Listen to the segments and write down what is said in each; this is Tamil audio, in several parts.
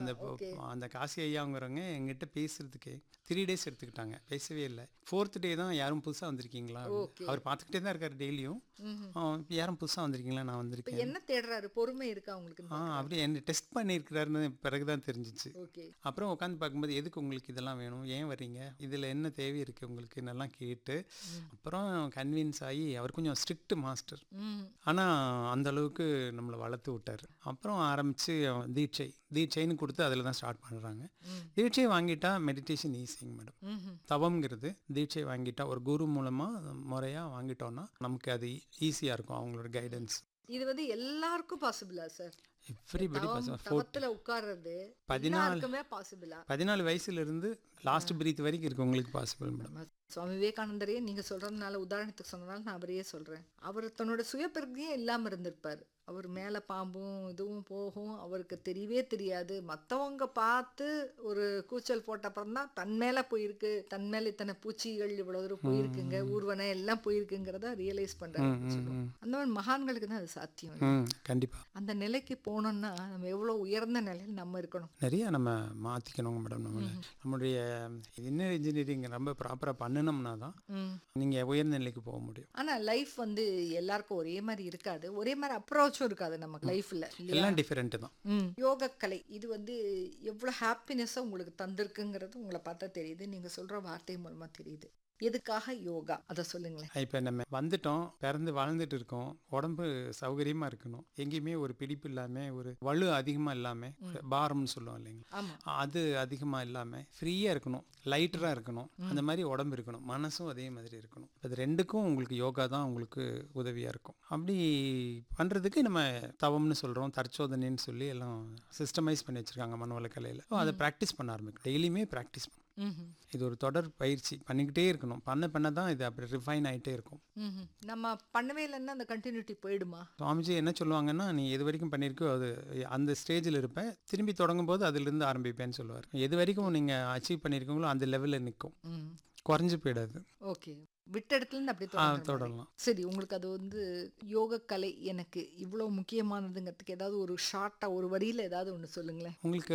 அந்த பொ- okay. அந்த காசி ஐயாங்கிறவங்க எங்கிட்ட பேசுறதுக்கு த்ரீ டேஸ் எடுத்துக்கிட்டாங்க பேசவே இல்லை ஃபோர்த் டே தான் யாரும் புதுசாக வந்திருக்கீங்களா Okay. அவர் பார்த்துக்கிட்டே தான் இருக்காரு டெய்லியும் ம்ஹும். யாரும் புதுசாக வந்திருக்கீங்களா நான் இப்ப வந்திருக்கேன் என்ன தேடுறாரு பொறுமை இருக்கா உங்களுக்கு ஆ அப்படியே என்ன டெஸ்ட் பண்ணியிருக்கிறாருன்னு பிறகு தான் தெரிஞ்சிச்சு ஓகே அப்புறம் உட்காந்து பார்க்கும்போது எதுக்கு உங்களுக்கு இதெல்லாம் வேணும் ஏன் வர்றீங்க இதில் என்ன தேவை இருக்குது உங்களுக்கு என்னெல்லாம் கேட்டு அப்புறம் கன்வின்ஸ் ஆகி அவர் கொஞ்சம் ஸ்ட்ரிக்ட் மாஸ்டர் ம் ஆனால் அந்த அளவுக்கு நம்மளை வளர்த்து விட்டார் அப்புறம் ஆரம்பித்து தீட்சை தீட்சைன்னு கொடுத்து அதில் தான் ஸ்டார்ட் பண்ணுறாங்க ம். தீட்சை வாங்கிட்டா மெடிடேஷன் ஈஸிங்க மேடம் ம்ஹும். தவம்ங்கிறது தீட்சை வாங்கிட்டா ஒரு குரு மூலமாக முறையாக வாங்கிட்டோன்னா நமக்கு அது ஈஸியாக இருக்கும் அவங்களோட கைடன்ஸ் இது வந்து எல்லாருக்கும் பாசிபிளா சார் எவ்ரிபடி தவம் தவத்துல உட்கார்றது பதினாலு- எல்லாருக்குமே பாசிபிளா பதினாலு வயசுலேருந்து லாஸ்ட் பிரீத் வரைக்கும் இருக்கு உங்களுக்கு பாசிபிள் மேடம் சுவாமி விவேகானந்தரையே நீங்க சொல்றதுனால உதாரணத்துக்கு சொன்னதால நான் அவரையே சொல்றேன் அவர் தன்னோட சுயப்பிரதியே இல்லாம இருந்திருப்பார் அவர் மேல பாம்பும் இதுவும் போகும் அவருக்கு தெரியவே தெரியாது மத்தவங்க பார்த்து ஒரு கூச்சல் போட்ட அப்புறம் தான் தன் மேல போயிருக்கு தன் மேல இத்தனை பூச்சிகள் இவ்வளவு தூரம் போயிருக்குங்க ஊர்வனை எல்லாம் போயிருக்குங்கிறத ரியலைஸ் பண்றாரு ம், ம், ம். அந்த மாதிரி மகான்களுக்கு தான் அது சாத்தியம் ம் கண்டிப்பாக அந்த நிலைக்கு போனோம்னா நம்ம எவ்வளவு உயர்ந்த நிலையில் நம்ம இருக்கணும் நிறைய நம்ம மாற்றிக்கணுங்க மேடம் நம்மளை நம்மளுடைய இன்னர் இன்ஜினியரிங் ரொம்ப ப்ராப்பராக பண்ணினோம்னா தான் ம் நீங்கள் உயர்ந்த நிலைக்கு போக முடியும் ஆனா லைஃப் வந்து எல்லாருக்கும் ஒரே மாதிரி இருக்காது ஒரே மாதிரி அப்ரோச்சும் இருக்காது நம்ம லைஃப்ல எல்லாம் டிஃப்ரெண்ட்டு தான் ம் யோகக்கலை இது வந்து எவ்வளவு ஹாப்பினஸ்ஸை உங்களுக்கு தந்திருக்குங்கிறது உங்களை பார்த்தா தெரியுது நீங்க சொல்ற வார்த்தை மூலமா தெரியுது எதுக்காக யோகா அதை சொல்லுங்களேன் இப்போ நம்ம வந்துட்டோம் பிறந்து வாழ்ந்துட்டு இருக்கோம் உடம்பு சௌகரியமாக இருக்கணும் எங்கேயுமே ஒரு பிடிப்பு இல்லாமல் ஒரு வலு அதிகமாக இல்லாமல் ஒரு பாரம்னு சொல்லுவோம் இல்லைங்களா ஆமா அது அதிகமாக இல்லாமல் ஃப்ரீயாக இருக்கணும் லைட்டராக இருக்கணும் அந்த மாதிரி உடம்பு இருக்கணும் மனசும் அதே மாதிரி இருக்கணும் அது ரெண்டுக்கும் உங்களுக்கு யோகா தான் உங்களுக்கு உதவியாக இருக்கும் அப்படி பண்ணுறதுக்கு நம்ம தவம்னு சொல்கிறோம் தற்சோதனைன்னு சொல்லி எல்லாம் சிஸ்டமைஸ் பண்ணி வச்சுருக்காங்க மனவள கலையில் அதை ப்ராக்டிஸ் பண்ண ஆரம்பிக்கும் டெய்லியுமே ப்ராக்டிஸ் ம்ஹும். இது ஒரு தொடர் பயிற்சி பண்ணிக்கிட்டே இருக்கணும் பண்ண பண்ண தான் இது அப்படி ரிஃபைன் ஆகிட்டே இருக்கும் ம்ஹும். நம்ம பண்ணவே இல்லைன்னா அந்த கண்டினியூட்டி போயிடுமா சுவாமிஜி என்ன சொல்லுவாங்கன்னா நீ எது வரைக்கும் பண்ணியிருக்கோ அது அந்த ஸ்டேஜில் இருப்ப திரும்பி தொடங்கும் போது அதிலிருந்து ஆரம்பிப்பேன்னு சொல்லுவார் எது வரைக்கும் நீங்கள் அச்சீவ் பண்ணியிருக்கீங்களோ அந்த லெவலில் நிற்கும் ம் குறைஞ்சு போயிடாது ஓகே விட்ட இடத்துல இருந்து அப்படியே ஆ, தொடங்குற மாதிரி. தொடரலாம் சரி உங்களுக்கு அது வந்து யோகக்கலை எனக்கு இவ்வளோ முக்கியமானதுங்கிறதுக்கு ஏதாவது ஒரு ஷார்ட்டா ஒரு வரியில ஏதாவது ஒன்று சொல்லுங்களேன் உங்களுக்கு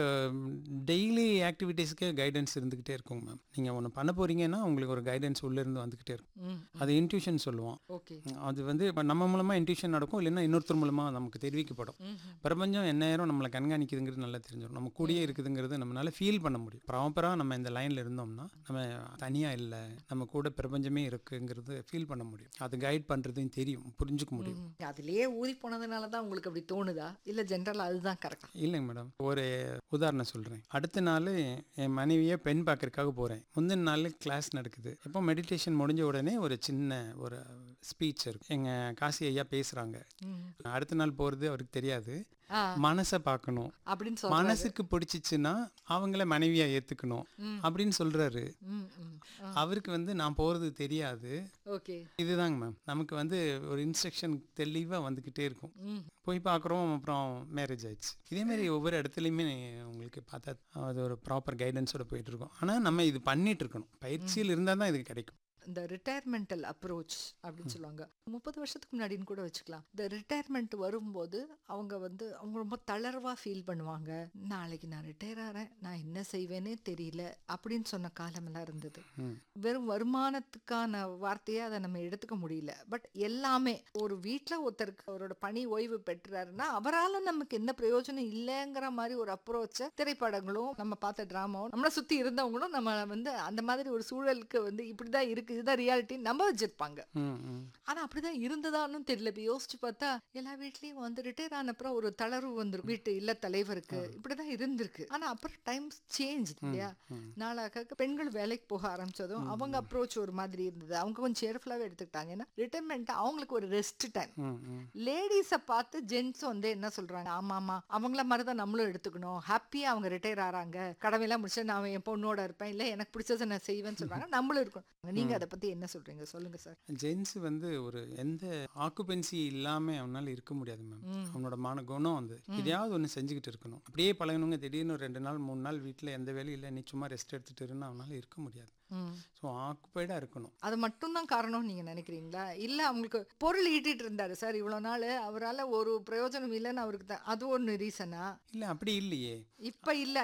டெய்லி ஆக்டிவிட்டீஸ்க்கு கைடன்ஸ் இருந்துக்கிட்டே இருக்கும் மேம் நீங்கள் ஒன்று பண்ண போகிறீங்கன்னா உங்களுக்கு ஒரு கைடன்ஸ் உள்ளேருந்து வந்துக்கிட்டே இருக்கும் ம் அது இன்ட்யூஷன் சொல்லுவோம் ஓகே அது வந்து இப்ப நம்ம மூலமாக இன்ட்யூஷன் நடக்கும் இல்லைன்னா இன்னொருத்தர் மூலமாக நமக்கு தெரிவிக்கப்படும் ம்ஹும். பிரபஞ்சம் எந்நேரம் நம்மளை கண்காணிக்குதுங்கிறது நல்லா தெரிஞ்சிடும் நம்ம கூடயே இருக்குதுங்கிறது நம்மளால ஃபீல் பண்ண முடியும் ப்ராப்பராக நம்ம இந்த லைனில் இருந்தோம்னா நம்ம தனியாக இல்லை நம்ம கூட பிரபஞ்சமே இருக்குங்கிறது ஃபீல் பண்ண முடியும் அது கைட் பண்ணுறதையும் தெரியும் புரிஞ்சுக்க முடியும் ம். அதுலயே ஊறி போனதுனால தான் உங்களுக்கு அப்படி தோணுதா இல்ல ஜென்ரலா அதுதான் கரெக்டா இல்லைங்க மேடம் ஒரு உதாரணம் சொல்கிறேன் அடுத்த நாள் என் மனைவியை பெண் பார்க்கறதுக்காக போகிறேன் முந்தின நாள் கிளாஸ் நடக்குது எப்போ மெடிடேஷன் முடிஞ்ச உடனே ஒரு சின்ன ஒரு ஸ்பீச் இருக்கு எங்கள் காசி ஐயா பேசுகிறாங்க அடுத்த நாள் போகிறது அவருக்கு தெரியாது ஆ மனசை பார்க்கணும் அப்படின்னு சொல்றாரு மனசுக்கு பிடிச்சிச்சுன்னா அவங்கள மனைவியா ஏத்துக்கணும் ம். அப்படின்னு சொல்றாரு ம் ம் ஆ, அவருக்கு வந்து நான் போறது தெரியாது ஓகே இதுதாங்க மேம் நமக்கு வந்து ஒரு இன்ஸ்ட்ரக்ஷன் தெளிவா வந்துகிட்டே இருக்கும் ம் போய் பார்க்குறோம் அப்புறம் மேரேஜ் ஆயிடுச்சு இதே மாதிரி ஒவ்வொரு இடத்துலையுமே உங்களுக்கு பார்த்தா அது ஒரு ப்ராப்பர் கைடன்ஸோட போயிட்டு இருக்கும் ஆனால் நம்ம இது பண்ணிட்டு இருக்கணும் பயிற்சியில் இருந்தால் தான் இது கிடைக்கும் இந்த ரிட்டையர்மெண்டல் அப்ரோச் அப்படின்னு சொல்லுவாங்க முப்பது வருஷத்துக்கு முன்னாடின்னு கூட வச்சுக்கலாம் இந்த ரிட்டையர்மெண்ட் வரும்போது அவங்க வந்து அவங்க ரொம்ப தளர்வா ஃபீல் பண்ணுவாங்க நாளைக்கு நான் ரிட்டையர் ஆகிறேன் நான் என்ன செய்வேனே தெரியல அப்படின்னு சொன்ன காலமெல்லாம் இருந்தது ம். வெறும் வருமானத்துக்கான வார்த்தையை அதை நம்ம எடுத்துக்க முடியல பட் எல்லாமே ஒரு வீட்டில் ஒருத்தருக்கு அவரோட பணி ஓய்வு பெற்றாருன்னா அவரால் நமக்கு என்ன பிரயோஜனம் இல்லைங்கிற மாதிரி ஒரு அப்ரோச்சை திரைப்படங்களும் நம்ம பார்த்த ட்ராமாவும் நம்மளை சுற்றி இருந்தவங்களும் நம்ம வந்து அந்த மாதிரி ஒரு சூழலுக்கு வந்து இப்படிதான் இருக்கு இதுதான் ரியாலிட்டி நம்ப வச்சிருப்பாங்க ம் ம் ஆனா அப்படிதான் இருந்ததான்னு தெரியல இப்ப யோசிச்சு பார்த்தா எல்லா வீட்லயும் வந்து ரிட்டையர் ஆன அப்புறம் ஒரு தளர்வு வந்துரும் வீட்டு இல்ல தலைவருக்கு இப்படிதான் இருந்திருக்கு ஆனா அப்புறம் டைம்ஸ் சேஞ்ச் இல்லையா ம். நாளாக பெண்கள் வேலைக்கு போக ஆரம்பிச்சதும் அவங்க அப்ரோச் ஒரு மாதிரி இருந்தது அவங்க கொஞ்சம் சேர்ஃபுல்லாவே எடுத்துக்கிட்டாங்க ஏன்னா ரிட்டைர்மெண்ட் அவங்களுக்கு ஒரு ரெஸ்ட் டைம் ம் ம் லேடிஸை பார்த்து ஜென்ஸ் வந்து என்ன சொல்றாங்க ஆமா ஆமா அவங்கள மாதிரி தான் நம்மளும் எடுத்துக்கணும் ஹாப்பியா அவங்க ரிட்டையர் ஆறாங்க கடமையெல்லாம் முடிச்சு நான் என் பொண்ணோட இருப்பேன் இல்ல எனக்கு பிடிச்சதை நான் செய்வேன்னு சொல்றாங்க நம்மளும் இருக்கணும் நீங்க அதை பத்தி என்ன சொல்றீங்க சொல்லுங்க சார் ஜென்ஸ் வந்து ஒரு எந்த ஆக்குபென்சி இல்லாமல் அவனால இருக்க முடியாது மேம் ம். அவனோட மான குணம் வந்து எதையாவது ஒன்று செஞ்சுக்கிட்டு இருக்கணும் அப்படியே பழகணுங்க திடீர்னு ஒரு ரெண்டு நாள் மூணு நாள் வீட்டில் எந்த வேலையும் இல்லை நீ சும்மா ரெஸ்ட் எடுத்துட்டு இருந்தால் அவனால இருக்க முடியாது ம் ஸோ ஆக்குப்பைடாக இருக்கணும் அது மட்டும்தான் காரணம் நீங்க நினைக்கிறீங்களா இல்ல அவங்களுக்கு பொருள் ஈட்டிட்டு இருந்தாரு சார் இவ்வளவு நாள் அவரால ஒரு பிரயோஜனம் இல்லைன்னு அவருக்கு தான் அது ஒன்று ரீசனா இல்லை அப்படி இல்லையே இப்ப இல்ல